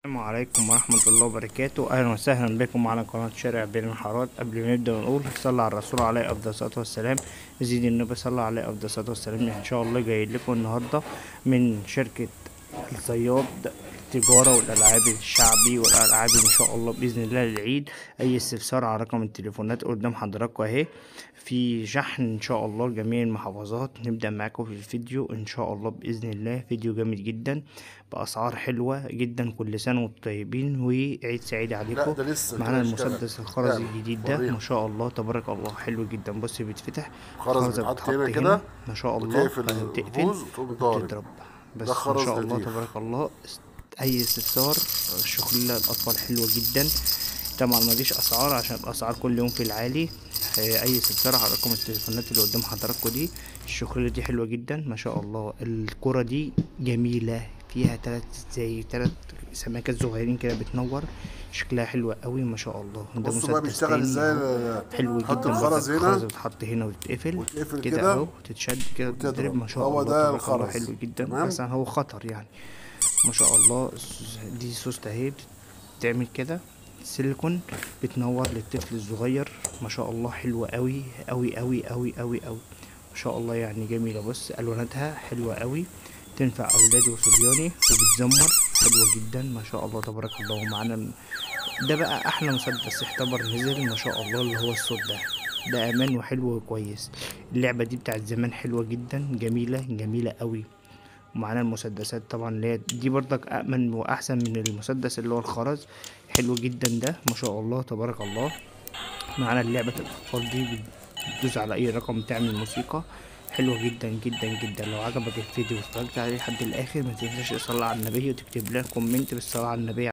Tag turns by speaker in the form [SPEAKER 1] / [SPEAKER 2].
[SPEAKER 1] السلام عليكم ورحمة الله وبركاته أهلا وسهلا بكم على قناة شارع بين الحارات قبل ما نبدأ نقول صلى على الرسول عليه أفضل الصلاة والسلام يزيد النبي صلى عليه أفضل الصلاة والسلام إن شاء الله جاي لكم النهاردة من شركة الصياد التجارة والألعاب الشعبي والألعاب إن شاء الله بإذن الله للعيد أي استفسار على رقم التليفونات قدام حضراتكم أهي في شحن إن شاء الله لجميع المحافظات نبدأ معاكم في الفيديو إن شاء الله بإذن الله فيديو جامد جدا بأسعار حلوة جدا كل سنة وانتم طيبين وعيد سعيد
[SPEAKER 2] لا
[SPEAKER 1] عليكم
[SPEAKER 2] ده لسه
[SPEAKER 1] معانا
[SPEAKER 2] ده اشتغل.
[SPEAKER 1] المسدس الخرزي
[SPEAKER 2] لا،
[SPEAKER 1] الجديد ده
[SPEAKER 2] وريهم.
[SPEAKER 1] ما شاء الله تبارك الله حلو جدا بص بيتفتح
[SPEAKER 2] خرز
[SPEAKER 1] الخرزة
[SPEAKER 2] بيتحط هنا كده
[SPEAKER 1] ما شاء الله
[SPEAKER 2] وتقفل
[SPEAKER 1] تقفل
[SPEAKER 2] البوز وتقوم ضارب.
[SPEAKER 1] وتضرب بس
[SPEAKER 2] ده
[SPEAKER 1] ما
[SPEAKER 2] خرز
[SPEAKER 1] شاء الله
[SPEAKER 2] لطيف.
[SPEAKER 1] تبارك الله است- اي استفسار شغل الاطفال حلوه جدا طبعا ما فيش اسعار عشان الاسعار كل يوم في العالي آه، اي استفسار على رقم التليفونات اللي قدام حضراتكم دي الشغلة دي حلوة جدا ما شاء الله الكرة دي جميلة فيها تلات زي تلات سماكات صغيرين كده بتنور شكلها حلوة قوي ما شاء الله ده
[SPEAKER 2] بصوا بقى
[SPEAKER 1] مسدس
[SPEAKER 2] بيشتغل
[SPEAKER 1] تاني
[SPEAKER 2] ازاي
[SPEAKER 1] أهو. حلو
[SPEAKER 2] تحط
[SPEAKER 1] جدا
[SPEAKER 2] الخرز
[SPEAKER 1] برضك
[SPEAKER 2] هنا
[SPEAKER 1] الخرز بتتحط هنا وتتقفل
[SPEAKER 2] وتقفل
[SPEAKER 1] كده
[SPEAKER 2] كده
[SPEAKER 1] اهو تتشد كده
[SPEAKER 2] وتضرب.
[SPEAKER 1] تضرب ما شاء
[SPEAKER 2] هو
[SPEAKER 1] الله
[SPEAKER 2] ده
[SPEAKER 1] تبارك الله
[SPEAKER 2] الخرز.
[SPEAKER 1] حلو جدا
[SPEAKER 2] تمام؟
[SPEAKER 1] بس هو خطر يعني ما شاء الله دي سوسته اهي بتعمل كده سيليكون بتنور للطفل الصغير ما شاء الله حلوة قوي قوي قوي قوي قوي قوي ما شاء الله يعني جميلة بص الواناتها حلوة قوي تنفع اولادي وصبياني وبتزمر حلوة جدا ما شاء الله تبارك الله ومعانا ال- ده بقى احلى مسدس اعتبر نزل ما شاء الله اللي هو الصوت ده ده امان وحلو وكويس اللعبة دي بتاعت زمان حلوة جدا جميلة جميلة قوي ومعانا المسدسات طبعا اللي هي دي برضك أأمن وأحسن من المسدس اللي هو الخرز حلو جدا ده ما شاء الله تبارك الله معانا لعبة الأطفال دي بتدوس على أي رقم تعمل موسيقى حلوة جدا جدا جدا لو عجبك الفيديو واتفرجت عليه لحد الآخر ما تنساش تصلي على النبي وتكتب لنا كومنت بالصلاة على النبي